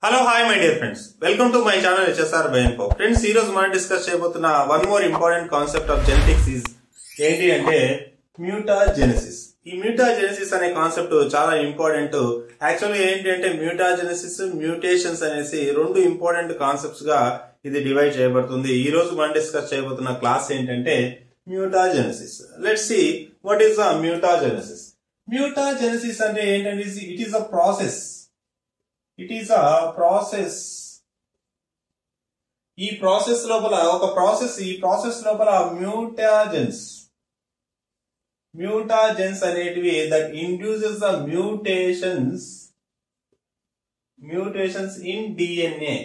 Hello hi my dear friends welcome to my channel HSR Bioinfo friends ఈ రోజు మనం discuss చేయబోతున్న one more important concept of genetics is ఏంటి అంటే మ్యూటాజెనసిస్ ఈ మ్యూటాజెనసిస్ అనే కాన్సెప్ట్ చాలా ఇంపార్టెంట్ యాక్చువల్గా ఏంటి అంటే మ్యూటాజెనసిస్ మ్యూటేషన్స్ అనేసి రెండు ఇంపార్టెంట్ కాన్సెప్ట్స్ గా ఇది డివైడ్ చేయబడుతుంది ఈ రోజు మనం డిస్కస్ చేయబోతున్న క్లాస్ ఏంటంటే mutagenesis let's see what is the mutagenesis mutagenesis అంటే ఏంటంటే it is a process it is a process ఈ ప్రాసెస్ లోపల ఒక ప్రాసెస్ ఈ ప్రాసెస్ లోపల మ్యూటాజెన్స్ మ్యూటాజెన్స్ అనేటివి that induces the mutations mutations in DNA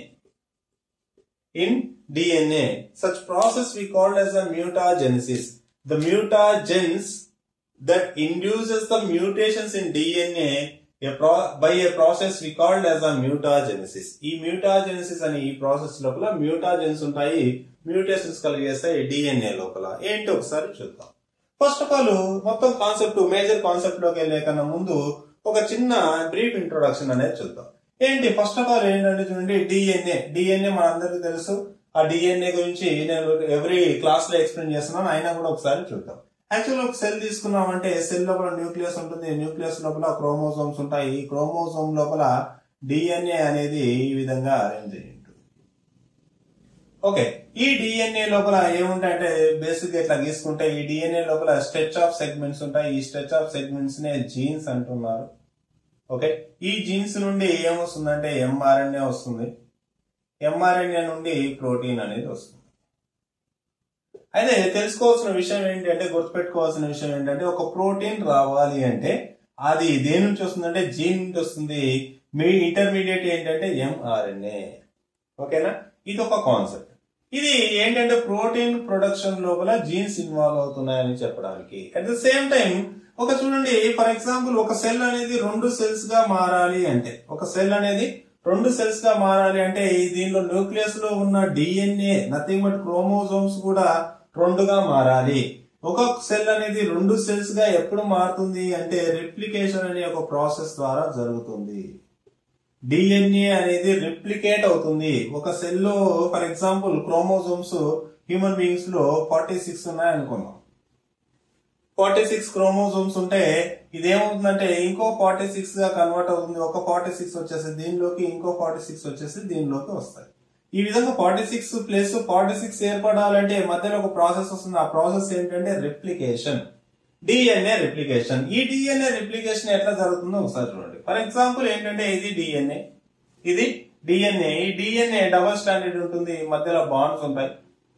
in DNA. Such process we called as a mutagenesis. The mutagens that induces the mutations in DNA a pro- by a process we called as a mutagenesis. ఈ mutagenesis అనే ఈ process లోపల mutagens ఉంటాయి mutations కలిగేస్తాయి DNA లోపల ఏంటి ఒకసారి చూద్దాం first of all మొత్తం కాన్సెప్ట్ మేజర్ కాన్సెప్ట్ లోకి వెళ్ళే కన్నా ముందు ఒక చిన్న బ్రీఫ్ ఇంట్రొడక్షన్ అనేది చూద్దాం ఏంటి ఫస్ట్ ఆఫ్ ఆల్ ఏంటంటే చూడండి డిఎన్ఏ డిఎన్ఏ మనందరికీ తెలుసు ఆ డిఎన్ఏ గురించి నేను ఎవ్రీ క్లాస్ లో ఎక్స్ప్లెయిన్ చేస్తున్నాను అయినా కూడా ఒకసారి చూద్దాం యాక్చువల్ ఒక సెల్ తీసుకున్నామంటే సెల్ లోపల న్యూక్లియస్ ఉంటుంది న్యూక్లియస్ లోపల క్రోమోజోమ్స్ ఉంటాయి ఈ క్రోమోజోమ్ లోపల డిఎన్ఏ అనేది ఈ విధంగా అరేంజ్ అయ్యి ఉంటుంది ఓకే ఈ డిఎన్ఏ లోపల ఏముంటాయంటే బేసిక్ ఇట్లా గీసుకుంటే ఈ డిఎన్ఏ లోపల స్ట్రెచ్ ఆఫ్ సెగ్మెంట్స్ ఉంటాయి ఈ స్ట్రెచ్ ఆఫ్ సెగ్మెంట్స్ నే జీన్స్ అంటున్నారు ఓకే ఈ జీన్స్ నుండి ఏమొస్తుందంటే ఎంఆర్ఎన్ఏ వస్తుంది ఎంఆర్ఎన్ఏ నుండి ప్రోటీన్ అనేది వస్తుంది అయితే తెలుసుకోవాల్సిన విషయం ఏంటంటే గుర్తుపెట్టుకోవాల్సిన విషయం ఏంటంటే ఒక ప్రోటీన్ రావాలి అంటే అది దేని నుంచి వస్తుందంటే జీన్ నుంచి వస్తుంది మీ ఇంటర్మీడియట్ ఏంటంటే ఎంఆర్ఎన్ఏ ఓకేనా ఇది ఒక కాన్సెప్ట్ ఇది ఏంటంటే ప్రోటీన్ ప్రొడక్షన్ లోపల జీన్స్ ఇన్వాల్వ్ అవుతున్నాయని చెప్పడానికి అట్ ద సేమ్ టైం ఒక చూడండి ఫర్ ఎగ్జాంపుల్ ఒక సెల్ అనేది రెండు సెల్స్ గా మారాలి అంటే ఒక సెల్ అనేది రెండు సెల్స్ గా మారాలి అంటే ఈ దీనిలో న్యూక్లియస్ లో ఉన్న డిఎన్ఏ నథింగ్ బట్ క్రోమోజోమ్స్ కూడా రెండుగా మారాలి ఒక సెల్ అనేది రెండు సెల్స్ గా ఎప్పుడు మారుతుంది అంటే రిప్లికేషన్ అనే ఒక ప్రాసెస్ ద్వారా జరుగుతుంది డిఎన్ఏ అనేది రిప్లికేట్ అవుతుంది ఒక సెల్ లో for example chromosomes human beings లో ఫార్టీ సిక్స్ ఉన్నాయి అనుకుందాం ఫార్టీ సిక్స్ క్రోమోజోమ్స్ ఉంటే ఇదేమవుతుందంటే ఇంకో ఫార్టీ సిక్స్ గా కన్వర్ట్ అవుతుంది ఒక ఫార్టీ సిక్స్ వచ్చేసి దీనిలోకి ఇంకో ఫార్టీ సిక్స్ వచ్చేసి దీనిలోకి వస్తాయి ఈ విధంగా forty six plus forty six ఏర్పడాలంటే మధ్యలో ఒక ప్రాసెస్ వస్తుంది ఆ ప్రాసెస్ ఏంటంటే రిప్లికేషన్ డిఎన్ఏ రిప్లికేషన్ ఈ డిఎన్ఏ రిప్లికేషన్ ఎట్లా జరుగుతుందో ఒకసారి చూడండి ఫర్ ఎగ్జాంపుల్ ఏంటంటే ఇది డిఎన్ఏ ఇది డిఎన్ఏ ఈ డిఎన్ఏ డబల్ స్టాండర్డ్ ఉంటుంది మధ్యలో బాండ్స్ ఉంటాయి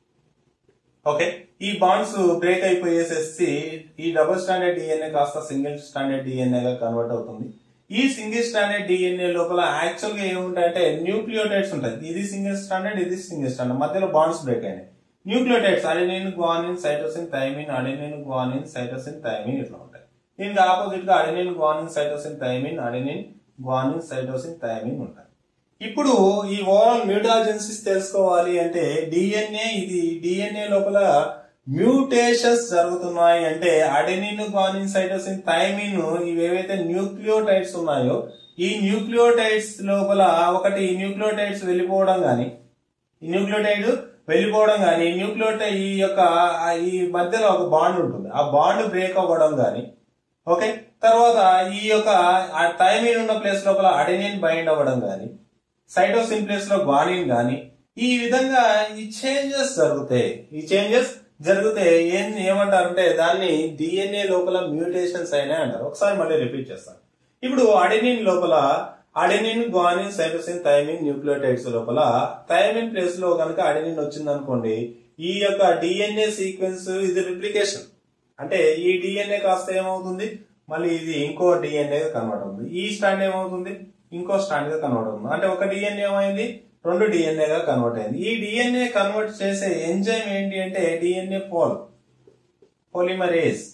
ఓకే ఈ బాండ్స్ బ్రేక్ అయిపోయేసేసి ఈ డబుల్ స్టాండర్డ్ డిఎన్ఏ కాస్త సింగిల్ స్టాండర్డ్ డిఎన్ఏ గా కన్వర్ట్ అవుతుంది ఈ సింగిల్ స్టాండర్డ్ డిఎన్ఏ లోపల యాక్చువల్ గా ఏముంటాయంటే న్యూక్లియోటైడ్స్ ఉంటాయి ఇది సింగిల్ స్టాండర్డ్ ఇది సింగిల్ స్టాండర్డ్ మధ్యలో బాండ్స్ బ్రేక్ అయినాయి nucleotides adenine guanine cytosine thymine adenine guanine cytosine thymine ఇట్లా ఉంటాయి దీనికి ఆపోజిట్ గా adenine guanine cytosine thymine adenine guanine cytosine thymine ఉంటాయి ఇప్పుడు ఈ ఓవరాల్ మ్యూటాజెన్సిస్ తెలుసుకోవాలి అంటే డిఎన్ఏ ఇది డిఎన్ఏ లోపల మ్యూటేషన్స్ జరుగుతున్నాయి అంటే అడెనిన్ గ్వానిన్ సైటోసిన్ థైమిన్ ఇవేవైతే న్యూక్లియోటైడ్స్ ఉన్నాయో ఈ న్యూక్లియోటైడ్స్ లోపల ఒకటి న్యూక్లియోటైడ్స్ వెళ్ళిపోవడం గాని ఈ న్యూక్లియోటైడ్ వెళ్ళిపోవడం గాని న్యూక్లియోటైడ్ ఈ యొక్క ఈ మధ్యలో ఒక బాండ్ ఉంటుంది ఆ బాండ్ బ్రేక్ అవ్వడం గాని ఓకే తర్వాత ఈ యొక్క థైమిన్ ఉన్న ప్లేస్ లోపల అడెనిన్ బైండ్ అవ్వడం గాని సైటోసిన్ ప్లేస్ లో గ్వానిన్ గాని ఈ విధంగా ఈ చేంజెస్ జరుగుతాయి ఈ చేంజెస్ జరిగితే ఏం ఏమంటారంటే దాన్ని డిఎన్ఏ లోపల మ్యూటేషన్స్ అయినాయి అంటారు ఒకసారి మళ్ళీ రిపీట్ చేస్తాను ఇప్పుడు అడెనిన్ లోపల adenine guanine cytosine thymine nucleotides లోపల థైమిన్ ప్లేస్ లో కనుక అడెనిన్ వచ్చింది అనుకోండి ఈ యొక్క డిఎన్ఏ సీక్వెన్స్ ఇది రిప్లికేషన్ అంటే ఈ డిఎన్ఏ కాస్త ఏమవుతుంది మళ్ళీ ఇది ఇంకో డిఎన్ఏ కన్వర్ట్ అవుతుంది ఈ స్టాండ్ ఏమవుతుంది ఇంకో స్టాండ్ గా కన్వర్ట్ అవుతుంది అంటే ఒక డిఎన్ఏ ఏమైంది రెండు డిఎన్ఏ గా కన్వర్ట్ అయింది ఈ డిఎన్ఏ కన్వర్ట్ చేసే ఎంజైమ్ ఏంటి అంటే డిఎన్ఏ పోల్ పోలిమరేజ్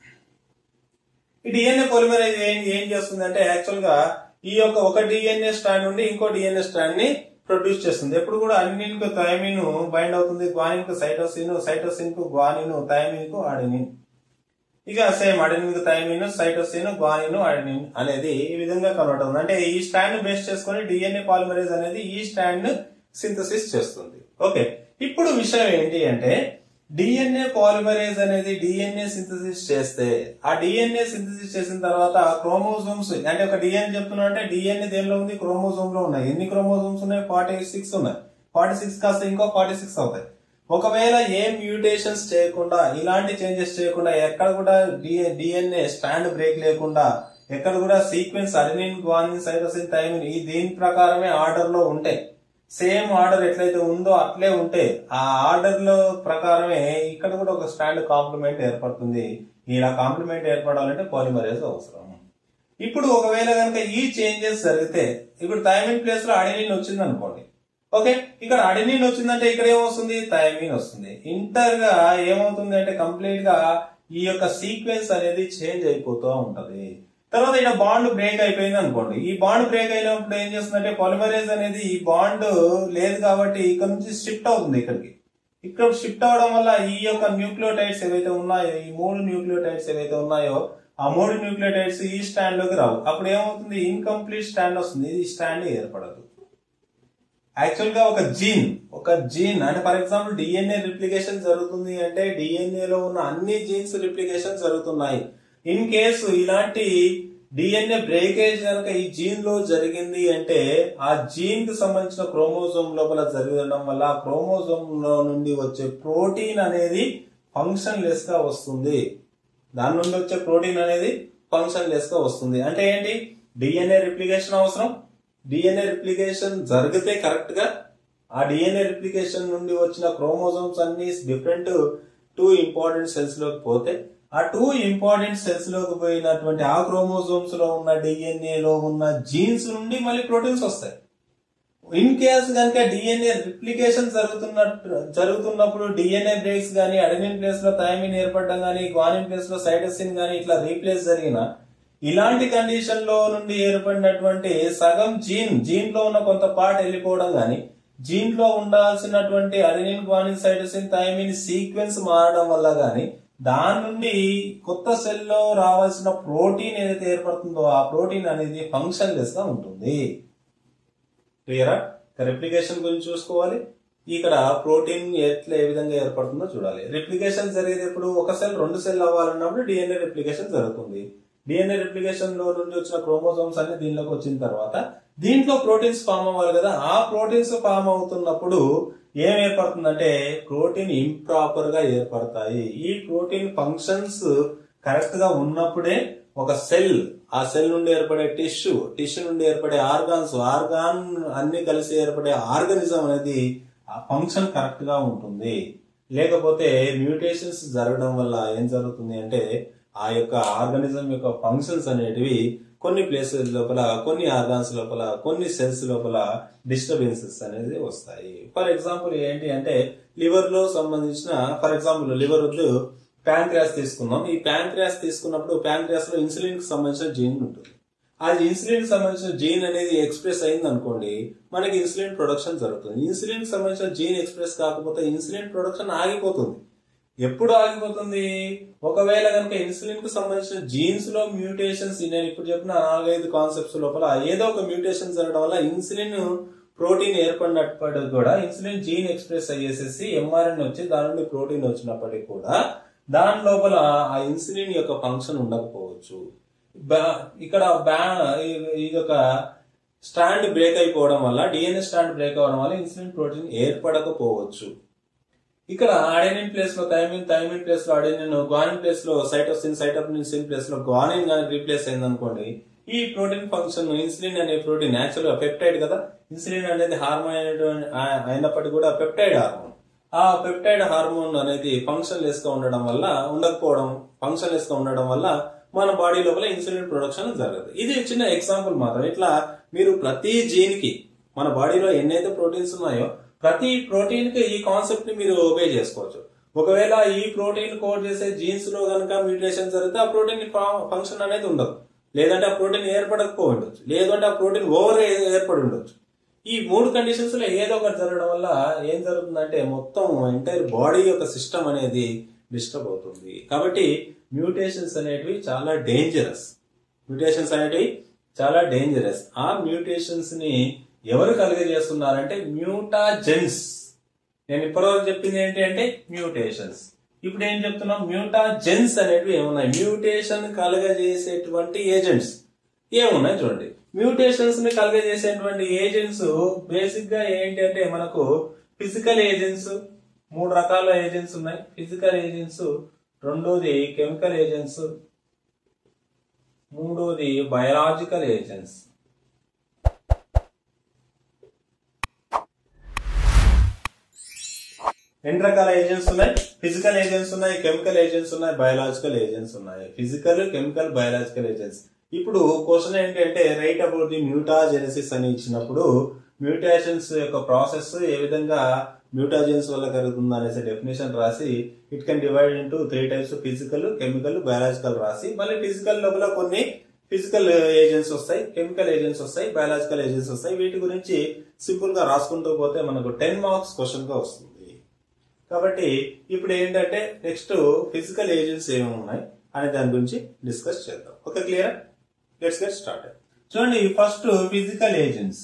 ఈ డిఎన్ఏ పోలిమరేజ్ ఏం ఏం చేస్తుంది అంటే యాక్చువల్ గా ఈ యొక్క ఒక డిఎన్ఏ స్ట్రాండ్ నుండి ఇంకో డిఎన్ఏ స్ట్రాండ్ ని ప్రొడ్యూస్ చేస్తుంది ఎప్పుడు కూడా అన్నిన్ కు థైమిన్ బైండ్ అవుతుంది గ్వానిన్ కు సైటోసిన్ సైటోసిన్ కు గ్వానిన్ థైమిన్ కు అడెనిన్ ఇక same adenine thymine cytosine guanine adenine అనేది ఈ విధంగా కన్వర్ట్ అవుతుంది అంటే ఈ స్టాండ్ బేస్ చేసుకొని డిఎన్ఏ పాలిమరేజ్ అనేది ఈ స్టాండ్ సింథసిస్ చేస్తుంది ఓకే ఇప్పుడు విషయం ఏంటి అంటే డిఎన్ఏ పాలిమరేజ్ అనేది డిఎన్ఏ సింథసిస్ చేస్తే ఆ డిఎన్ఏ సింథసిస్ చేసిన తర్వాత క్రోమోజోమ్స్ అంటే ఒక డిఎన్ఏ చెప్తున్నా అంటే డిఎన్ఏ దేనిలో ఉంది క్రోమోజోమ్ లో ఉన్నాయి ఎన్ని క్రోమోజోమ్స్ ఉన్నాయి ఫార్టీ సిక్స్ ఉన్నాయి ఫార్టీ సిక్స్ కాస్త ఇంకో ఫార్టీ సిక్స్ అవుతాయి ఒకవేళ ఏ మ్యూటేషన్స్ చేయకుండా ఇలాంటి చేంజెస్ చేయకుండా ఎక్కడ కూడా డిఎన్ఏ స్టాండ్ బ్రేక్ లేకుండా ఎక్కడ కూడా sequence adenine guanine cytosine thymine ఈ దీని ప్రకారమే ఆర్డర్ లో ఉంటాయి సేమ్ ఆర్డర్ ఎట్లయితే ఉందో అట్లే ఉంటే ఆ ఆర్డర్ లో ప్రకారమే ఇక్కడ కూడా ఒక స్టాండ్ కాంప్లిమెంట్ ఏర్పడుతుంది ఇలా కాంప్లిమెంట్ ఏర్పడాలంటే పాలిమరేజ్ అవసరం ఇప్పుడు ఒకవేళ కనుక ఈ చేంజెస్ జరిగితే ఇప్పుడు థైమిన్ ప్లేస్ లో అడినిన్ వచ్చింది అనుకోండి ఓకే ఇక్కడ అడినిన్ వచ్చిందంటే ఇక్కడ ఏమొస్తుంది థైమిన్ వస్తుంది ఇంటర్ గా ఏమవుతుంది అంటే కంప్లీట్ గా ఈ యొక్క సీక్వెన్స్ అనేది చేంజ్ అయిపోతూ ఉంటది తర్వాత ఇక్కడ బాండ్ బ్రేక్ అయిపోయింది అనుకోండి ఈ బాండ్ బ్రేక్ అయినప్పుడు ఏం చేస్తుందంటే పాలిమరేజ్ అనేది ఈ బాండ్ లేదు కాబట్టి ఇక్కడ నుంచి షిఫ్ట్ అవుతుంది ఇక్కడికి ఇక్కడ షిఫ్ట్ అవడం వల్ల ఈ యొక్క న్యూక్లియోటైడ్స్ ఏవైతే ఉన్నాయో ఈ మూడు న్యూక్లియోటైడ్స్ ఏవైతే ఉన్నాయో ఆ మూడు న్యూక్లియోటైడ్స్ ఈ స్టాండ్ లోకి రావు అప్పుడు ఏమవుతుంది ఇన్కంప్లీట్ స్టాండ్ వస్తుంది ఇది స్టాండ్ ఏర్పడదు యాక్చువల్ గా ఒక జీన్ ఒక జీన్ అంటే ఫర్ ఎగ్జాంపుల్ డిఎన్ఏ రిప్లికేషన్ జరుగుతుంది అంటే డిఎన్ఏ లో ఉన్న అన్ని జీన్స్ రిప్లికేషన్ జరుగుతున్నాయి ఇన్ కేసు ఇలాంటి డిఎన్ఏ బ్రేకేజ్ కనుక ఈ జీన్ లో జరిగింది అంటే ఆ జీన్ కి సంబంధించిన క్రోమోజోమ్ లోపల జరగడం వల్ల ఆ క్రోమోజోమ్ లో నుండి వచ్చే ప్రోటీన్ అనేది ఫంక్షన్ లెస్ గా వస్తుంది దాని నుండి వచ్చే ప్రోటీన్ అనేది ఫంక్షన్ లెస్ గా వస్తుంది అంటే ఏంటి డిఎన్ఏ రిప్లికేషన్ అవసరం డిఎన్ఏ రిప్లికేషన్ జరిగితే కరెక్ట్ గా ఆ డిఎన్ఏ రిప్లికేషన్ నుండి వచ్చిన క్రోమోజోమ్స్ అన్ని డిఫరెంట్ టూ ఇంపార్టెంట్ సెల్స్ లోకి పోతే ఆ టూ ఇంపార్టెంట్ సెల్స్ లోకి పోయినటువంటి ఆ క్రోమోజోమ్స్ లో ఉన్న డిఎన్ఏ లో ఉన్న జీన్స్ నుండి మళ్ళీ ప్రోటీన్స్ వస్తాయి ఇన్ కేస్ కనుక డిఎన్ఏ రిప్లికేషన్ జరుగుతున్నట్టు జరుగుతున్నప్పుడు డిఎన్ఏ బ్రేక్స్ గానీ అడెనిన్ ప్లేస్ లో థైమిన్ ఏర్పడడం గానీ గ్వానిన్ ప్లేస్ లో సైటోసిన్ గానీ ఇట్లా రీప్లేస్ జరిగిన ఇలాంటి కండిషన్ లో నుండి ఏర్పడినటువంటి సగం జీన్ జీన్ లో ఉన్న కొంత పార్ట్ వెళ్ళిపోవడం గానీ జీన్ లో ఉండాల్సినటువంటి adenine guanine cytosine thymine sequence మారడం వల్ల గానీ దాని నుండి కొత్త సెల్ లో రావాల్సిన ప్రోటీన్ ఏదైతే ఏర్పడుతుందో ఆ ప్రోటీన్ అనేది ఫంక్షన్ లెస్ గా ఉంటుంది క్లియరా రెప్లికేషన్ గురించి చూసుకోవాలి ఇక్కడ ప్రోటీన్ ఎట్లా ఏ విధంగా ఏర్పడుతుందో చూడాలి రిప్లికేషన్ జరిగేటప్పుడు ఒక సెల్ రెండు సెల్ అవ్వాలన్నప్పుడు డిఎన్ఏ రిప్లికేషన్ జరుగుతుంది డిఎన్ఏ రిప్లికేషన్ లో నుండి వచ్చిన క్రోమోజోమ్స్ అన్ని దీనిలోకి వచ్చిన తర్వాత దీంట్లో ప్రోటీన్స్ ఫామ్ అవ్వాలి కదా ఆ ప్రోటీన్స్ ఫామ్ అవుతున్నప్పుడు ఏం ఏర్పడుతుందంటే ప్రోటీన్ ఇంప్రాపర్ గా ఏర్పడతాయి ఈ ప్రోటీన్ ఫంక్షన్స్ కరెక్ట్ గా ఉన్నప్పుడే ఒక సెల్ ఆ సెల్ నుండి ఏర్పడే టిష్యూ టిష్యూ నుండి ఏర్పడే ఆర్గాన్స్ ఆర్గాన్ అన్ని కలిసి ఏర్పడే ఆర్గనిజం అనేది ఆ ఫంక్షన్ కరెక్ట్ గా ఉంటుంది లేకపోతే మ్యూటేషన్స్ జరగడం వల్ల ఏం జరుగుతుంది అంటే ఆ యొక్క ఆర్గానిజం యొక్క ఫంక్షన్స్ అనేటివి కొన్ని ప్లేసెస్ లోపల కొన్ని ఆర్గాన్స్ లోపల కొన్ని సెల్స్ లోపల డిస్టర్బెన్సెస్ అనేది వస్తాయి ఫర్ ఎగ్జాంపుల్ ఏంటి అంటే లివర్ లో సంబంధించిన ఫర్ ఎగ్జాంపుల్ లివర్ వద్దు ప్యాంక్రియాస్ తీసుకుందాం ఈ ప్యాంక్రియాస్ తీసుకున్నప్పుడు ప్యాంక్రియాస్ లో ఇన్సులిన్ కి సంబంధించిన జీన్ ఉంటుంది ఆ ఇన్సులిన్ కి సంబంధించిన జీన్ అనేది ఎక్స్ప్రెస్ అయింది అనుకోండి మనకి ఇన్సులిన్ ప్రొడక్షన్ జరుగుతుంది ఇన్సులిన్ కి సంబంధించిన జీన్ ఎక్స్ప్రెస్ కాకపోతే ఇన్సులిన్ ప్రొడక్షన్ ఆగిపోతుంది ఎప్పుడు ఆగిపోతుంది ఒకవేళ కనుక ఇన్సులిన్ కు సంబంధించిన జీన్స్ లో మ్యూటేషన్స్ నేను ఇప్పుడు చెప్పిన నాలుగైదు కాన్సెప్ట్స్ లోపల ఏదో ఒక మ్యూటేషన్ జరగడం వల్ల ఇన్సులిన్ ప్రోటీన్ ఏర్పడినప్పటికీ కూడా ఇన్సులిన్ జీన్ ఎక్స్ప్రెస్ అయ్యేసేసి ఎంఆర్ఎన్ వచ్చి దాని నుండి ప్రోటీన్ వచ్చినప్పటికీ కూడా దాని లోపల ఆ ఇన్సులిన్ యొక్క ఫంక్షన్ ఉండకపోవచ్చు బా- ఇక్కడ బ్యా ఇది ఒక స్టాండ్ బ్రేక్ అయిపోవడం వల్ల డిఎన్ఏ స్టాండ్ బ్రేక్ అవడం వల్ల ఇన్సులిన్ ప్రోటీన్ ఏర్పడకపోవచ్చు ఇక్కడ అడెనిన్ ప్లేస్ లో థైమిన్ థైమిన్ ప్లేస్ లో అడెనిన్ గ్వానిన్ ప్లేస్ లో సైటోసిన్ సైటోసిన్ ప్లేస్ లో గ్వానిన్ కానీ రీప్లేస్ అయింది అనుకోండి ఈ ప్రోటీన్ ఫంక్షన్ ఇన్సులిన్ అనే ప్రోటీన్ యాక్చువల్ గా పెప్టైడ్ కదా ఇన్సులిన్ అనేది హార్మోన్ అయినటువంటి ఆ- అయినప్పటికీ కూడా పెప్టైడ్ హార్మోన్ ఆ పెప్టైడ్ హార్మోన్ అనేది ఫంక్షన్ లెస్ గా ఉండడం వల్ల ఉండకపోవడం ఫంక్షన్ లెస్ గా ఉండడం వల్ల మన బాడీ లోపల ఇన్సులిన్ ప్రొడక్షన్ జరగదు ఇది చిన్న ఎగ్జాంపుల్ మాత్రం ఇట్లా మీరు ప్రతి జీన్ కి మన బాడీలో ఎన్నైతే ప్రోటీన్స్ ఉన్నాయో ప్రతి ప్రోటీన్ కి ఈ కాన్సెప్ట్ ని మీరు ఒబే చేసుకోవచ్చు ఒకవేళ ఈ ప్రోటీన్ కోడ్ చేసే జీన్స్ లో కనుక మ్యూటేషన్ జరిగితే ఆ ప్రోటీన్ ఫంక్షన్ అనేది ఉండదు లేదంటే ఆ ప్రోటీన్ ఏర్పడకపో ఉండొచ్చు లేదంటే ఆ ప్రోటీన్ ఓవర్ ఏర్పడి ఉండొచ్చు ఈ మూడు కండిషన్స్ లో ఏదో ఒకటి జరగడం వల్ల ఏం జరుగుతుందంటే మొత్తం ఎంటైర్ బాడీ యొక్క సిస్టమ్ అనేది డిస్టర్బ్ అవుతుంది కాబట్టి మ్యూటేషన్స్ అనేటివి చాలా డేంజరస్ మ్యూటేషన్స్ అనేటివి చాలా డేంజరస్ ఆ మ్యూటేషన్స్ ని ఎవరు కలుగజేస్తున్నారంటే మ్యూటాజెన్స్ నేను ఇప్పటివరకు చెప్పింది ఏంటి అంటే మ్యూటేషన్స్ ఇప్పుడు ఏం చెప్తున్నాం మ్యూటాజెన్స్ అనేటివి ఏమున్నాయి మ్యూటేషన్ కలుగజేసేటువంటి ఏజెంట్స్ ఏమున్నాయి చూడండి మ్యూటేషన్స్ ని కలుగజేసేటువంటి ఏజెంట్స్ బేసిక్ గా ఏంటి అంటే మనకు ఫిజికల్ ఏజెంట్స్ మూడు రకాల ఏజెంట్స్ ఉన్నాయి ఫిజికల్ ఏజెంట్స్ రెండోది కెమికల్ ఏజెంట్స్ మూడోది బయలాజికల్ ఏజెంట్స్ ఎన్ని రకాల ఏజెంట్స్ ఉన్నాయి ఫిజికల్ ఏజెంట్స్ ఉన్నాయి కెమికల్ ఏజెంట్స్ ఉన్నాయి బయలాజికల్ ఏజెంట్స్ ఉన్నాయి ఫిజికల్ కెమికల్ బయలాజికల్ ఏజెంట్స్ ఇప్పుడు క్వశ్చన్ ఏంటంటే రైట్ అబౌట్ ది మ్యూటాజెనసిస్ అని ఇచ్చినప్పుడు మ్యూటేషన్స్ యొక్క ప్రాసెస్ ఏ విధంగా మ్యూటాజెన్స్ వల్ల కలుగుతుంది అనేసి డెఫినేషన్ రాసి it can divide into three types physical chemical biological రాసి మళ్ళీ ఫిజికల్ లోపల కొన్ని ఫిజికల్ ఏజెంట్స్ వస్తాయి కెమికల్ ఏజెంట్స్ వస్తాయి బయాలజికల్ ఏజెంట్స్ వస్తాయి వీటి గురించి సింపుల్ గా రాసుకుంటూ పోతే మనకు టెన్ మార్క్స్ క్వశ్చన్ గా వస్తుంది కాబట్టి ఇప్పుడు ఏంటంటే నెక్స్ట్ ఫిజికల్ ఏజెంట్స్ ఏమేమి ఉన్నాయి అనే దాని గురించి డిస్కస్ చేద్దాం okay clear let's get start చూడండి first physical agents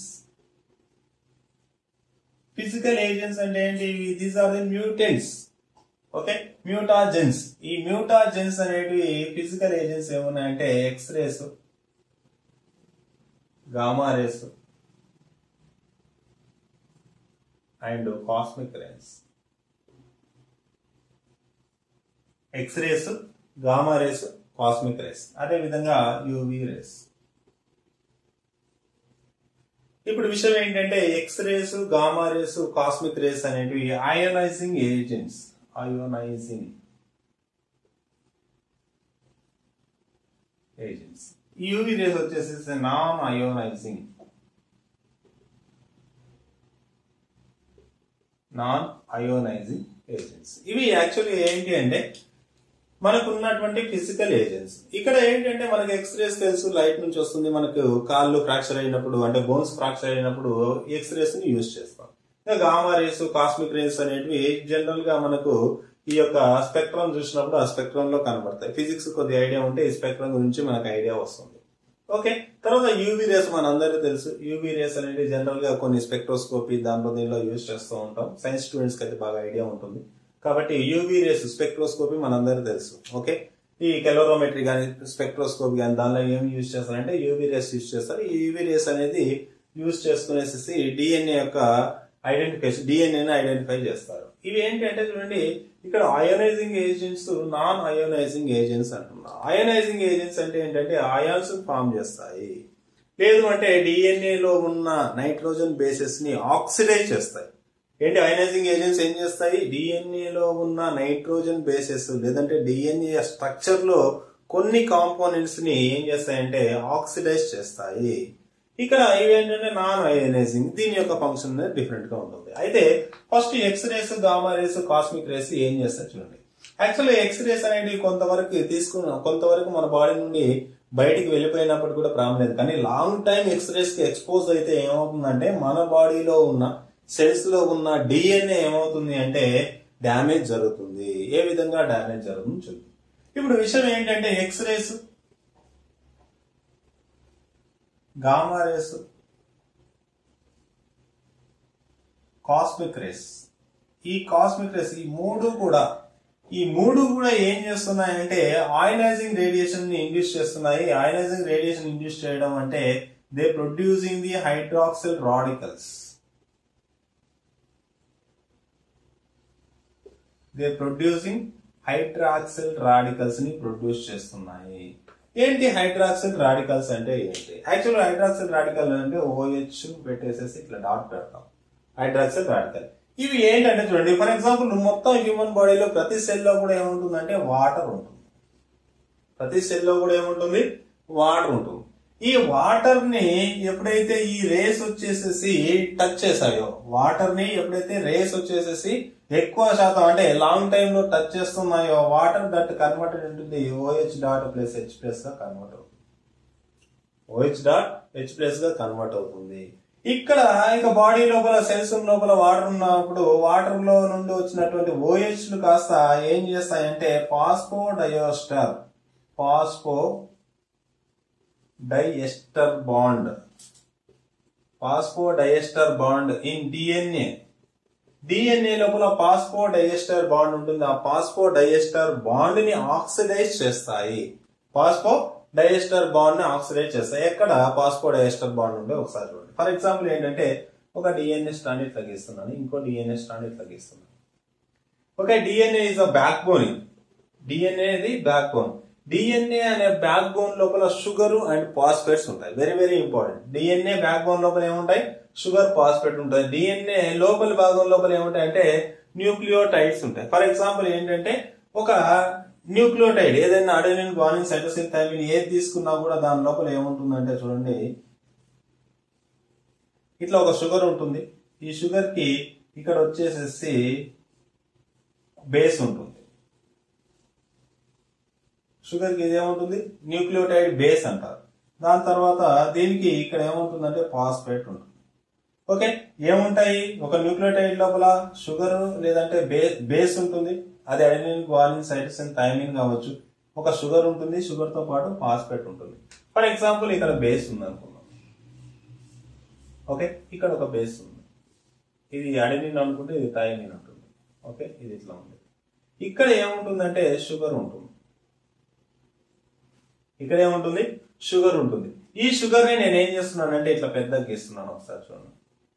physical agents అంటే ఏంటి these are the mutants okay mutagens ఈ మ్యూటాజెన్స్ అనేటివి ఫిజికల్ ఏజెంట్స్ ఏమున్నాయంటే X rays gamma rays and cosmic rays X rays gamma rays cosmic rays అదే విధంగా UV rays ఇప్పుడు విషయం ఏంటంటే X rays gamma rays cosmic rays అనేటివి ionising agents ionising agents UV rays వచ్చేసి non ionising non ionising agents ఇవి actually ఏంటి అంటే మనకు ఉన్నటువంటి ఫిజికల్ ఏజెంట్స్ ఇక్కడ ఏంటంటే మనకి ఎక్స్రేస్ తెలుసు లైట్ నుంచి వస్తుంది మనకు కాళ్ళు ఫ్రాక్చర్ అయినప్పుడు అంటే బోన్స్ ఫ్రాక్చర్ అయినప్పుడు ఎక్స్రేస్ ని యూజ్ చేస్తాం ఇంకా గామా రేస్ కాస్మిక్ రేస్ అనేటివి జనరల్ గా మనకు ఈ యొక్క స్పెక్ట్రమ్ చూసినప్పుడు ఆ స్పెక్ట్రమ్ లో కనబడతాయి ఫిజిక్స్ కొద్ది ఐడియా ఉంటే ఈ స్పెక్ట్రమ్ గురించి మనకు ఐడియా వస్తుంది ఓకే తర్వాత యూవీ రేస్ మన అందరికీ తెలుసు యూవీ రేస్ అనేది జనరల్ గా కొన్ని స్పెక్ట్రోస్కోపీ దాంట్లో దీనిలో యూజ్ చేస్తూ ఉంటాం సైన్స్ స్టూడెంట్స్ కి అయితే బాగా ఐడియా ఉంటుంది కాబట్టి యూవీ రేస్ స్పెక్ట్రోస్కోపీ మనందరికీ తెలుసు ఓకే ఈ కెలోరోమెట్రీ కానీ స్పెక్ట్రోస్కోపీ కానీ దానిలో ఏం యూజ్ చేస్తారంటే యూవీ రేస్ యూజ్ చేస్తారు ఈ యూవీ రేస్ అనేది యూజ్ చేసుకునేసి డిఎన్ఏ యొక్క ఐడెంటిఫికేషన్ డిఎన్ఏని ఐడెంటిఫై చేస్తారు ఇవి ఏంటంటే చూడండి ఇక్కడ ionising agents non ionising agents అంటున్నారు అయోనైజింగ్ ఏజెంట్స్ అంటే ఏంటంటే అయాన్స్ ఫామ్ చేస్తాయి లేదు అంటే డిఎన్ఏ లో ఉన్న నైట్రోజన్ బేసెస్ ని ఆక్సిడైజ్ చేస్తాయి ఏంటి అయనైజింగ్ ఏజెంట్స్ ఏం చేస్తాయి డిఎన్ఏ లో ఉన్న నైట్రోజన్ బేసెస్ లేదంటే డిఎన్ఏ స్ట్రక్చర్ లో కొన్ని కాంపోనెంట్స్ ని ఏం చేస్తాయంటే ఆక్సిడైజ్ చేస్తాయి ఇక్కడ ఇవేంటంటే నాన్ అయనైజింగ్ దీని యొక్క ఫంక్షన్ అనేది డిఫరెంట్ గా ఉంటుంది అయితే first X rays gamma rays cosmic rays ఏం చేస్తాయి చూడండి యాక్చువల్లీ ఎక్స్ రేస్ అనేవి కొంతవరకు తీసుకున్న కొంతవరకు మన బాడీ నుండి బయటికి వెళ్ళిపోయినప్పుడు కూడా ప్రాబ్లం లేదు కానీ లాంగ్ టైం ఎక్స్ రేస్ కి ఎక్స్పోజ్ అయితే ఏమవుతుందంటే మన బాడీలో ఉన్న సెల్స్ లో ఉన్న డిఎన్ఏ ఏమవుతుంది అంటే డ్యామేజ్ జరుగుతుంది ఏ విధంగా డ్యామేజ్ జరుగుతుంది చూద్దాం ఇప్పుడు విషయం ఏంటంటే X rays gamma rays cosmic rays ఈ కాస్మిక్ రేస్ ఈ మూడు కూడా ఈ మూడు కూడా ఏం చేస్తున్నాయంటే ఆయినైజింగ్ రేడియేషన్ ని ఇండ్యూస్ చేస్తున్నాయి ఆయినైజింగ్ రేడియేషన్ ఇండ్యూస్ చేయడం అంటే they producing the hydroxyl radicals they producing hydroxyl radicals ని ప్రొడ్యూస్ చేస్తున్నాయి ఏంటి హైడ్రాక్సిల్ రాడికల్స్ అంటే ఏంటి యాక్చువల్ హైడ్రాక్సిల్ రాడికల్ అంటే ఓహెచ్ పెట్టేసేసి ఇట్లా డాట్ పెడతాం హైడ్రాక్సిల్ రాడికల్ ఇవి ఏంటంటే చూడండి ఫర్ ఎగ్జాంపుల్ మొత్తం హ్యూమన్ బాడీలో ప్రతి సెల్ లో కూడా ఏముంటుందంటే వాటర్ ఉంటుంది ప్రతి సెల్ లో కూడా ఏముంటుంది వాటర్ ఉంటుంది ఈ వాటర్ ని ఎప్పుడైతే ఈ రేస్ వచ్చేసేసి టచ్ చేసాయో వాటర్ ని ఎప్పుడైతే రేస్ వచ్చేసేసి ఎక్కువ శాతం అంటే లాంగ్ టైమ్ లో టచ్ చేస్తున్నాయో వాటర్ దట్ కన్వర్టెడ్ ఉంటుంది OH dot plus H plus గా కన్వర్ట్ అవుతుంది ఓహెచ్ డాట్ హెచ్ ప్లస్ గా కన్వర్ట్ అవుతుంది ఇక్కడ ఇక బాడీ లోపల సెల్స్ లోపల వాటర్ ఉన్నప్పుడు వాటర్ లో నుండి వచ్చినటువంటి ఓహెచ్ లు కాస్త ఏం చేస్తాయంటే phosphodiester phosphodiester bond phosphodiester bond in DNA DNA లోపల పాస్పో డైఎస్టర్ బాండ్ ఉంటుంది ఆ పాస్పో డైఎస్టర్ బాండ్ ని ఆక్సిడైజ్ చేస్తాయి పాస్పో డైఎస్టర్ బాండ్ ని ఆక్సిడైజ్ చేస్తాయి ఎక్కడ పాస్పో డైఎస్టర్ బాండ్ ఉంటే ఒకసారి చూడండి ఫర్ ఎగ్జాంపుల్ ఏంటంటే ఒక డిఎన్ఏ స్ట్రాండ్ ఇట్లా గీస్తున్నాను ఇంకో డిఎన్ఏ స్ట్రాండ్ ఇట్లా గీస్తున్నాను okay DNA is a backbone DNA ఇది బ్యాక్ బోన్ డిఎన్ఏ అనే బ్యాక్ బోన్ లోపల షుగర్ అండ్ పాస్పేట్స్ ఉంటాయి very very important DNA backbone లోపల ఏముంటాయి షుగర్ పాస్పేట్ ఉంటాయి డిఎన్ఏ లోపల భాగం లోపల ఏముంటాయి అంటే న్యూక్లియోటైడ్స్ ఉంటాయి ఫర్ ఎగ్జాంపుల్ ఏంటంటే ఒక న్యూక్లియోటైడ్ ఏదైనా అడెనిన్ గ్వానిన్ సైటోసిన్ థైమిన్ ఏది తీసుకున్నా కూడా దాని లోపల ఏముంటుందంటే చూడండి ఇట్లా ఒక షుగర్ ఉంటుంది ఈ షుగర్ కి ఇక్కడ వచ్చేసేసి బేస్ ఉంటుంది షుగర్ కి ఇది ఏముంటుంది న్యూక్లియోటైడ్ బేస్ అంటారు దాని తర్వాత దీనికి ఇక్కడ ఏముంటుందంటే ఫాస్ఫేట్ ఉంటుంది ఓకే ఏముంటాయి ఒక న్యూక్లియోటైడ్ లోపల షుగర్ లేదంటే బేస్ బేస్ ఉంటుంది అది అడెనిన్ గ్వాలిన్ సైటోసిన్ థైమిన్ కావచ్చు ఒక షుగర్ ఉంటుంది షుగర్ తో పాటు ఫాస్ఫేట్ ఉంటుంది ఫర్ ఎగ్జాంపుల్ ఇక్కడ బేస్ ఉంది అనుకుందాం ఓకే ఇక్కడ ఒక బేస్ ఉంది ఇది అడెనిన్ అనుకుంటే ఇది థైమిన్ ఉంటుంది ఓకే ఇది ఇట్లా ఉంది ఇక్కడ ఏముంటుందంటే షుగర్ ఉంటుంది ఇక్కడ ఏముంటుంది షుగర్ ఉంటుంది ఈ షుగర్ ని నేను ఏం చేస్తున్నానంటే ఇట్లా పెద్దగా గీస్తున్నాను ఒకసారి చూడండి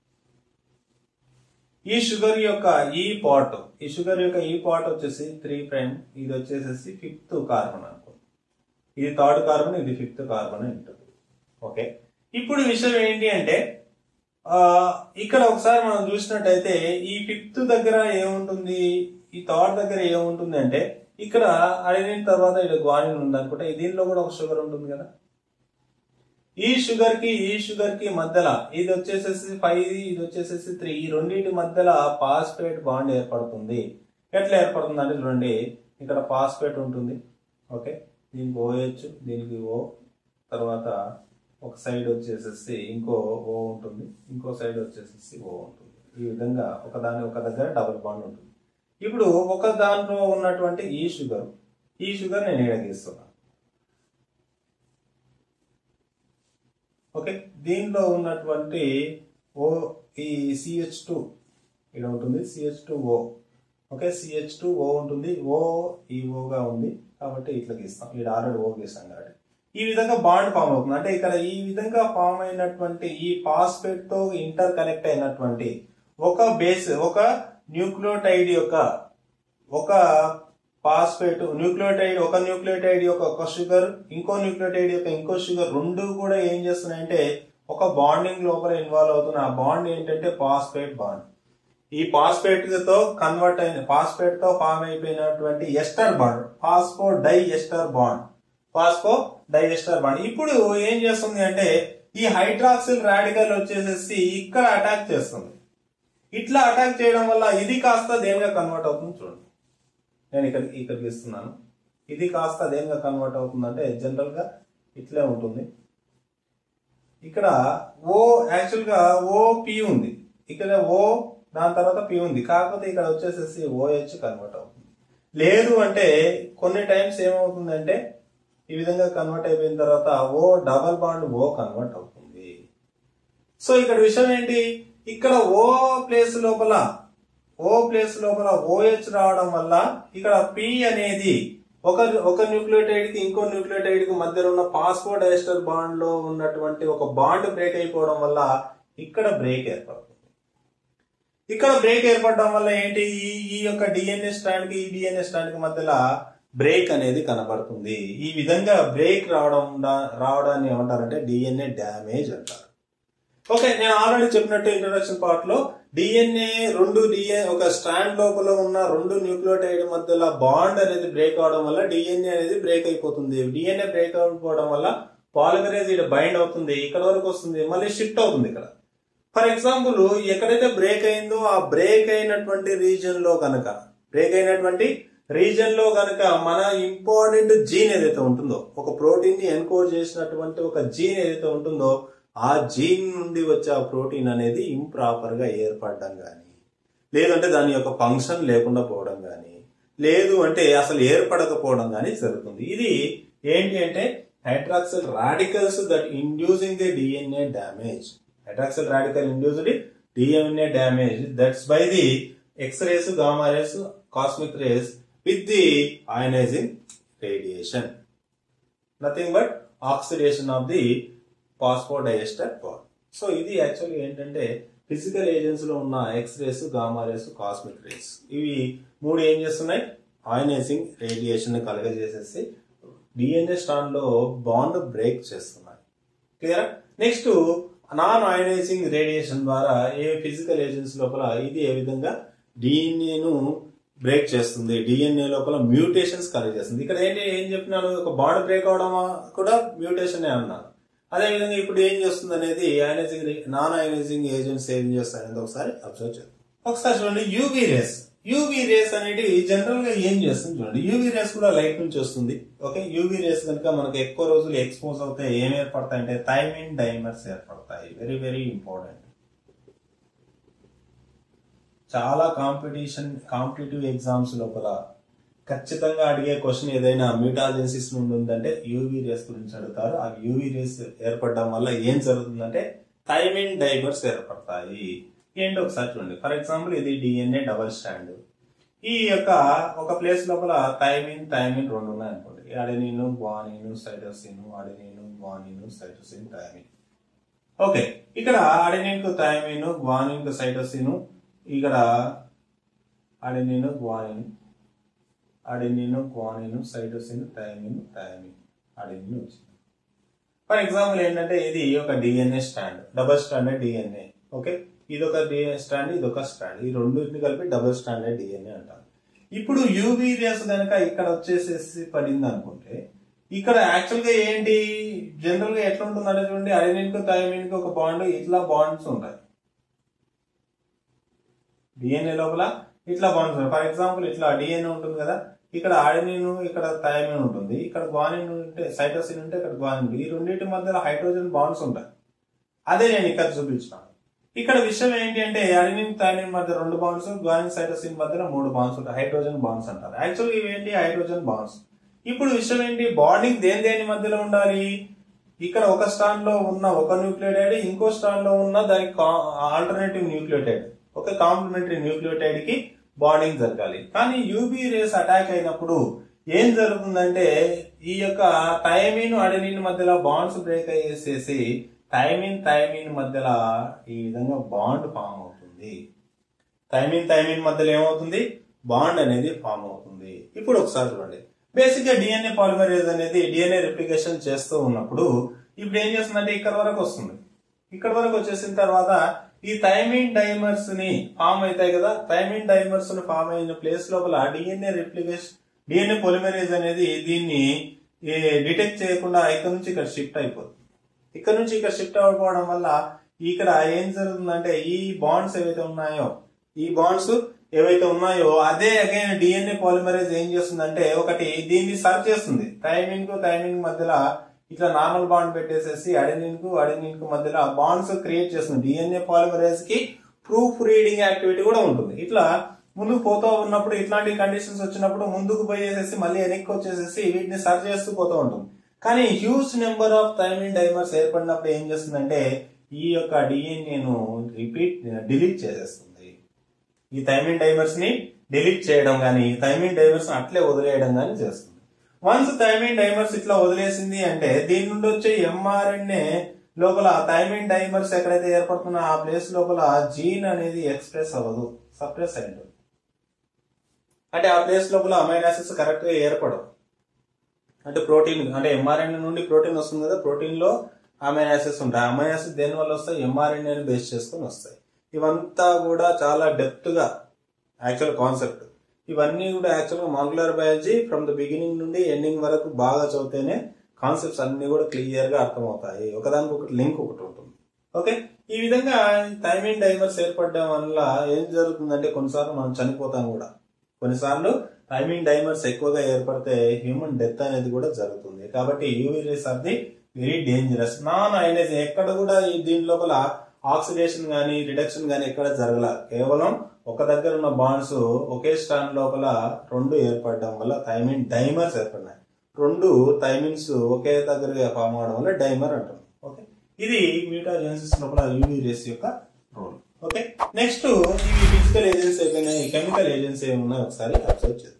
ఈ షుగర్ యొక్క ఈ పార్ట్ ఈ షుగర్ యొక్క ఈ పార్ట్ వచ్చేసి త్రీ ప్రైమ్ ఇది వచ్చేసేసి ఫిఫ్త్ కార్బన్ అనుకో ఇది థర్డ్ కార్బన్ ఇది ఫిఫ్త్ కార్బన్ ఉంటుంది ఓకే ఇప్పుడు విషయం ఏంటి అంటే ఆ ఇక్కడ ఒకసారి మనం చూసినట్టయితే ఈ ఫిఫ్త్ దగ్గర ఏముంటుంది ఈ థర్డ్ దగ్గర ఏముంటుంది అంటే ఇక్కడ అడిగిన తర్వాత ఇక్కడ గ్వానిన్ ఉంది అనుకుంటే దీనిలో కూడా ఒక షుగర్ ఉంటుంది కదా ఈ షుగర్ కి ఈ షుగర్ కి మధ్యలో ఇది వచ్చేసేసి ఫైవ్ ఇది వచ్చేసేసి త్రీ ఈ రెండింటి మధ్యలో పాస్పేట్ బాండ్ ఏర్పడుతుంది ఎట్లా ఏర్పడుతుంది అంటే చూడండి ఇక్కడ పాస్పేట్ ఉంటుంది ఓకే దీనికి ఓహెచ్ దీనికి ఓ తర్వాత ఒక సైడ్ వచ్చేసేసి ఇంకో ఓ ఉంటుంది ఇంకో సైడ్ వచ్చేసేసి ఓ ఉంటుంది ఈ విధంగా ఒక దాని ఒక దగ్గర డబుల్ బాండ్ ఉంటుంది ఇప్పుడు ఒక దాంట్లో ఉన్నటువంటి ఈ షుగర్ ఈ షుగర్ నేను ఎడగీస్తున్నాను ఓకే దీనిలో ఉన్నటువంటి ఓ ఈ సిహెచ్ టూ ఇక్కడ ఉంటుంది CH two O okay CH two O ఉంటుంది ఓ ఈ ఓగా ఉంది కాబట్టి ఇట్లా గీస్తాం ఇక్కడ ఆల్రెడీ ఓ గీస్తాం కాబట్టి ఈ విధంగా బాండ్ ఫామ్ అవుతుంది అంటే ఇక్కడ ఈ విధంగా ఫామ్ అయినటువంటి ఈ పాస్పేట్ తో ఇంటర్ కనెక్ట్ అయినటువంటి ఒక బేస్ ఒక న్యూక్లియోటైడ్ యొక్క ఒక పాస్పేట్ న్యూక్లియోటైడ్ ఒక న్యూక్లియోటైడ్ యొక్క ఒక షుగర్ ఇంకో న్యూక్లియోటైడ్ యొక్క ఇంకో షుగర్ రెండు కూడా ఏం చేస్తున్నాయంటే ఒక బాండింగ్ లోపల ఇన్వాల్వ్ అవుతున్న ఆ బాండ్ ఏంటంటే పాస్పేట్ బాండ్ ఈ పాస్పేట్ తో కన్వర్ట్ అయిన పాస్పేట్ తో ఫామ్ అయిపోయినటువంటి ester bond phosphodiester bond phosphodiester bond ఇప్పుడు ఏం చేస్తుంది అంటే ఈ హైడ్రాక్సిల్ రాడికల్ వచ్చేసేసి ఇక్కడ అటాక్ చేస్తుంది ఇట్లా అటాక్ చేయడం వల్ల ఇది కాస్త దేనిగా కన్వర్ట్ అవుతుంది చూడండి నేను ఇక్కడ ఇక్కడికి ఇస్తున్నాను ఇది కాస్త దేనిగా కన్వర్ట్ అవుతుందంటే జనరల్ గా ఇట్లే ఉంటుంది ఇక్కడ ఓ యాక్చువల్ గా ఓ పి ఉంది ఇక్కడ ఓ దాని తర్వాత పి ఉంది కాకపోతే ఇక్కడ వచ్చేసేసి ఓహెచ్ కన్వర్ట్ అవుతుంది లేదు అంటే కొన్ని టైమ్స్ ఏమవుతుందంటే ఈ విధంగా కన్వర్ట్ అయిపోయిన తర్వాత O double bond O convert అవుతుంది సో ఇక్కడ విషయం ఏంటి ఇక్కడ ఓ ప్లేస్ లోపల ఓ ప్లేస్ లోపల ఓహెచ్ రావడం వల్ల ఇక్కడ పి అనేది ఒక ఒక న్యూక్లియోటైడ్ కి ఇంకో న్యూక్లియోటైడ్ కి మధ్యలో ఉన్న పాస్పోర్ట్ డైస్టర్ బాండ్ లో ఉన్నటువంటి ఒక బాండ్ బ్రేక్ అయిపోవడం వల్ల ఇక్కడ బ్రేక్ ఏర్పడుతుంది ఇక్కడ బ్రేక్ ఏర్పడడం వల్ల ఏంటి ఈ ఈ యొక్క డిఎన్ఏ స్ట్రాండ్ కి ఈ డిఎన్ఏ స్ట్రాండ్ కి మధ్యలో బ్రేక్ అనేది కనబడుతుంది ఈ విధంగా బ్రేక్ రావడం రావడాన్ని ఏమంటారంటే డిఎన్ఏ డ్యామేజ్ అంటారు ఓకే నేను ఆల్రెడీ చెప్పినట్టు ఇంట్రొడక్షన్ పార్ట్ లో డిఎన్ఏ రెండు డిఎన్ ఒక స్ట్రాండ్ లోపల ఉన్న రెండు న్యూక్లియోటైడ్ మధ్యలో బాండ్ అనేది బ్రేక్ అవడం వల్ల డిఎన్ఏ అనేది బ్రేక్ అయిపోతుంది డిఎన్ఏ బ్రేక్ అయిపోవడం వల్ల పాలిమరేజ్ ఇక్కడ బైండ్ అవుతుంది ఇక్కడ వరకు వస్తుంది మళ్ళీ షిఫ్ట్ అవుతుంది ఇక్కడ ఫర్ ఎగ్జాంపుల్ ఎక్కడైతే బ్రేక్ అయిందో ఆ బ్రేక్ అయినటువంటి రీజన్ లో కనుక బ్రేక్ అయినటువంటి రీజన్ లో కనుక మన ఇంపార్టెంట్ జీన్ ఏదైతే ఉంటుందో ఒక ప్రోటీన్ ని ఎన్కోడ్ చేసినటువంటి ఒక జీన్ ఏదైతే ఉంటుందో ఆ జీన్ నుండి వచ్చే ఆ ప్రోటీన్ అనేది ఇంప్రాపర్ గా ఏర్పడడం కానీ లేదంటే దాని యొక్క ఫంక్షన్ లేకుండా పోవడం కానీ లేదు అంటే అసలు ఏర్పడకపోవడం కానీ జరుగుతుంది ఇది ఏంటి అంటే hydroxyl radicals that inducing the DNA damage hydroxyl radical induced DNA damage that's by the X rays gamma rays cosmic rays with the ionising radiation nothing but oxidation of the phosphodiester bond so ఇది actually ఏంటంటే physical agents లో ఉన్న X rays gamma rays cosmic rays ఇవి మూడు ఏం చేస్తున్నాయి ionising radiation కలగజేసేసి DNA strand లో బాండ్ బ్రేక్ చేస్తున్నాయి clear next non ionising radiation ద్వారా ఏ ఫిజికల్ ఏజెంట్స్ లోపల ఇది ఏ విధంగా డిఎన్ఏను బ్రేక్ చేస్తుంది డిఎన్ఏ లోపల మ్యూటేషన్స్ కలగజేస్తుంది ఇక్కడ ఏంటి ఏం చెప్పినాను ఒక బాండ్ బ్రేక్ అవడం కూడా మ్యూటేషన్ అన్నాను అదే విధంగా ఇప్పుడు ఏం చేస్తుంది అనేది అయనైజింగ్ నాన్ అయనైజింగ్ ఏజెంట్స్ ఏం చేస్తాయి అనేది ఒకసారి అబ్జర్వ్ చేద్దాం ఒకసారి చూడండి యూవీ రేస్ యూవీ రేస్ అనేది జనరల్ గా ఏం చేస్తుంది చూడండి యూవీ రేస్ కూడా లైట్ నుంచి వస్తుంది ఓకే యూవీ రేస్ కనుక మనకు ఎక్కువ రోజులు ఎక్స్పోజ్ అవుతే ఏం ఏర్పడతాయి అంటే థైమిన్ డైమర్స్ ఏర్పడతాయి వెరీ వెరీ ఇంపార్టెంట్ చాలా కాంపిటీషన్ కాంపిటేటివ్ ఎగ్జామ్స్ లోపల ఖచ్చితంగా అడిగే క్వశ్చన్ ఏదైనా మ్యూటాజెన్సిస్ నుండి ఉందంటే యూవీ రేస్ గురించి అడుగుతారు ఆ యూవీ రేస్ ఏర్పడడం వల్ల ఏం జరుగుతుందంటే థైమిన్ డైమర్స్ ఏర్పడతాయి ఏంటి ఒకసారి చూడండి ఫర్ ఎగ్జాంపుల్ ఇది డిఎన్ఏ డబల్ స్టాండ్ ఈ యొక్క ఒక ప్లేస్ లోపల థైమిన్ థైమిన్ రెండు ఉన్నాయి అనుకోండి adenine guanine cytosine adenine guanine cytosine thymine okay ఇక్కడ అడెనిన్ కు థైమిన్ గ్వానిన్ కు సైటోసిన్ ఇక్కడ adenine guanine adenine guanine cytosine thymine thymine adenine వచ్చింది ఫర్ ఎగ్జాంపుల్ ఏంటంటే ఇది ఒక DNA strand double stranded DNA okay ఇది ఒక స్టాండ్ ఇది ఒక స్టాండ్ ఈ రెండింటిని కలిపి డబుల్ స్టాండర్డ్ డిఎన్ఏ అంటారు ఇప్పుడు యూవీ రేస్ కనుక ఇక్కడ వచ్చేసేసి పడింది అనుకుంటే ఇక్కడ యాక్చువల్ గా ఏంటి జనరల్ గా ఎట్లా ఉంటుందంటే చూడండి అడెనిన్ కు థైమిన్ కు ఒక బాండ్ ఇట్లా బాండ్స్ ఉంటాయి డిఎన్ఏ లోపల ఇట్లా బాండ్స్ ఉంటాయి ఫర్ ఎగ్జాంపుల్ ఇట్లా డిఎన్ఏ ఉంటుంది కదా ఇక్కడ ఆడినిన్ ఇక్కడ థైమిన్ ఉంటుంది ఇక్కడ గ్వానిన్ ఉంటే సైటోసిన్ ఉంటే ఇక్కడ గ్వానిన్ ఈ రెండింటి మధ్యలో హైడ్రోజన్ బాండ్స్ ఉంటాయి అదే నేను ఇక్కడ చూపించినాను ఇక్కడ విషయం ఏంటి అంటే అడినిన్ థైమిన్ మధ్య రెండు బాండ్స్ గ్వానిన్ సైటోసిన్ మధ్యలో మూడు బాండ్స్ ఉంటాయి హైడ్రోజన్ బాండ్స్ అంటారు యాక్చువల్గా ఇవి ఏంటి హైడ్రోజన్ బాండ్స్ ఇప్పుడు విషయం ఏంటి బాండింగ్ దేని దేని మధ్యలో ఉండాలి ఇక్కడ ఒక స్టాండ్ లో ఉన్న ఒక న్యూక్లియోటైడ్ ఇంకో స్టాండ్ లో ఉన్న దానికి ఆల్టర్నేటివ్ న్యూక్లియోటైడ్ ఒక కాంప్లిమెంటరీ న్యూక్లియోటైడ్ కి బాండింగ్ జరగాలి కానీ యూబీ రేస్ అటాక్ అయినప్పుడు ఏం జరుగుతుందంటే ఈ యొక్క థైమిన్ అడెనిన్ మధ్యలో బాండ్స్ బ్రేక్ అయ్యేసేసి థైమిన్ థైమిన్ మధ్యలో ఈ విధంగా బాండ్ ఫామ్ అవుతుంది థైమిన్ థైమిన్ మధ్యలో ఏమవుతుంది బాండ్ అనేది ఫామ్ అవుతుంది ఇప్పుడు ఒకసారి చూడండి బేసిక్ గా డిఎన్ఏ పాలిమరేజ్ అనేది డిఎన్ఏ రిప్లికేషన్ చేస్తూ ఉన్నప్పుడు ఇప్పుడు ఏం చేస్తుందంటే ఇక్కడ వరకు వస్తుంది ఇక్కడ వరకు వచ్చేసిన తర్వాత ఈ థైమిన్ డైమర్స్ ని ఫామ్ అవుతాయి కదా థైమిన్ డైమర్స్ ని ఫామ్ అయిన ప్లేస్ లోపల డిఎన్ఏ రిప్లికేషన్ డిఎన్ఏ పొలిమరేజ్ అనేది దీన్ని డిటెక్ట్ చేయకుండా ఇక్కడ నుంచి ఇక్కడ షిఫ్ట్ అయిపోతుంది ఇక్కడ నుంచి ఇక్కడ షిఫ్ట్ అయిపోవడం వల్ల ఇక్కడ ఏం జరుగుతుందంటే ఈ బాండ్స్ ఏవైతే ఉన్నాయో ఈ బాండ్స్ ఏవైతే ఉన్నాయో అదే అగైన్ డిఎన్ఏ పాలిమరేజ్ ఏం చేస్తుందంటే ఒకటి దీన్ని సర్చ్ చేస్తుంది థైమిన్ కు థైమిన్ మధ్యలో ఇట్లా నార్మల్ బాండ్ పెట్టేసేసి అడెనిన్ కు అడెనిన్ కు మధ్యలో బాండ్స్ క్రియేట్ చేస్తుంది డిఎన్ఏ పాలిమరేజ్ కి ప్రూఫ్ రీడింగ్ యాక్టివిటీ కూడా ఉంటుంది ఇట్లా ముందుకు పోతూ ఉన్నప్పుడు ఇట్లాంటి కండిషన్స్ వచ్చినప్పుడు ముందుకు పోయేసేసి మళ్ళీ వెనక్కి వచ్చేసేసి వీటిని సర్చ్ చేస్తూ పోతూ ఉంటుంది కానీ huge number of thymine dimers ఏర్పడినప్పుడు ఏం చేస్తుందంటే ఈ యొక్క డిఎన్ఏను రిపీట్ డిలీట్ చేసేస్తుంది ఈ థైమిన్ డైమర్స్ ని డిలీట్ చేయడం కానీ థైమిన్ డైమర్స్ అట్లే వదిలేయడం కానీ చేస్తుంది వన్స్ థైమిన్ డైమర్స్ ఇట్లా వదిలేసింది అంటే దీని నుండి వచ్చే ఎంఆర్ఎన్ఏ లోపల థైమిన్ డైమర్స్ ఎక్కడైతే ఏర్పడుతున్నా ఆ ప్లేస్ లోపల జీన్ అనేది ఎక్స్ప్రెస్ అవ్వదు సప్రెస్ అయి ఉంటుంది అంటే ఆ ప్లేస్ లోపల అమైనాసిస్ కరెక్ట్ గా ఏర్పడవు అంటే ప్రోటీన్ అంటే ఎంఆర్ఎన్ఏ నుండి ప్రోటీన్ వస్తుంది కదా ప్రోటీన్ లో అమైనాసిస్ ఉంటాయి అమైనాసిస్ దేని వల్ల వస్తాయి ఎంఆర్ఎన్ఏని బేస్ చేసుకొని వస్తాయి ఇవంతా కూడా చాలా డెప్త్ గా యాక్చువల్ కాన్సెప్ట్ ఇవన్నీ కూడా యాక్చువల్ గా molecular biology from the beginning నుండి ఎండింగ్ వరకు బాగా చదివితేనే కాన్సెప్ట్స్ అన్ని కూడా క్లియర్ గా అర్థమవుతాయి ఒకదానికి ఒకటి లింక్ ఒకటి ఉంటుంది ఓకే ఈ విధంగా థైమిన్ డైవర్స్ ఏర్పడడం వల్ల ఏం జరుగుతుందంటే కొన్నిసార్లు మనం చనిపోతాం కూడా కొన్నిసార్లు థైమిన్ డైమర్స్ ఎక్కువగా ఏర్పడితే హ్యూమన్ డెత్ అనేది కూడా జరుగుతుంది కాబట్టి UV rays are the very dangerous non ionise ఎక్కడ కూడా ఈ దీని లోపల ఆక్సిడేషన్ గానీ రిడక్షన్ గానీ ఎక్కడ జరగల కేవలం ఒక దగ్గర ఉన్న బాండ్స్ ఒకే స్టాండ్ లోపల రెండు ఏర్పడడం వల్ల థైమిన్ డైమర్స్ ఏర్పడినాయి రెండు థైమిన్స్ ఒకే దగ్గర ఫామ్ అవడం వల్ల డైమర్ అంటాం ఓకే ఇది మ్యూటాజెన్సిస్ లోపల యూవీ రేస్ యొక్క రోల్ ఓకే నెక్స్ట్ ఇవి ఫిజికల్ ఏజెంట్స్ అయిపోయినాయి కెమికల్ ఏజెంట్స్ ఏమున్నాయి ఒకసారి అబ్జర్వ్ చేద్దాం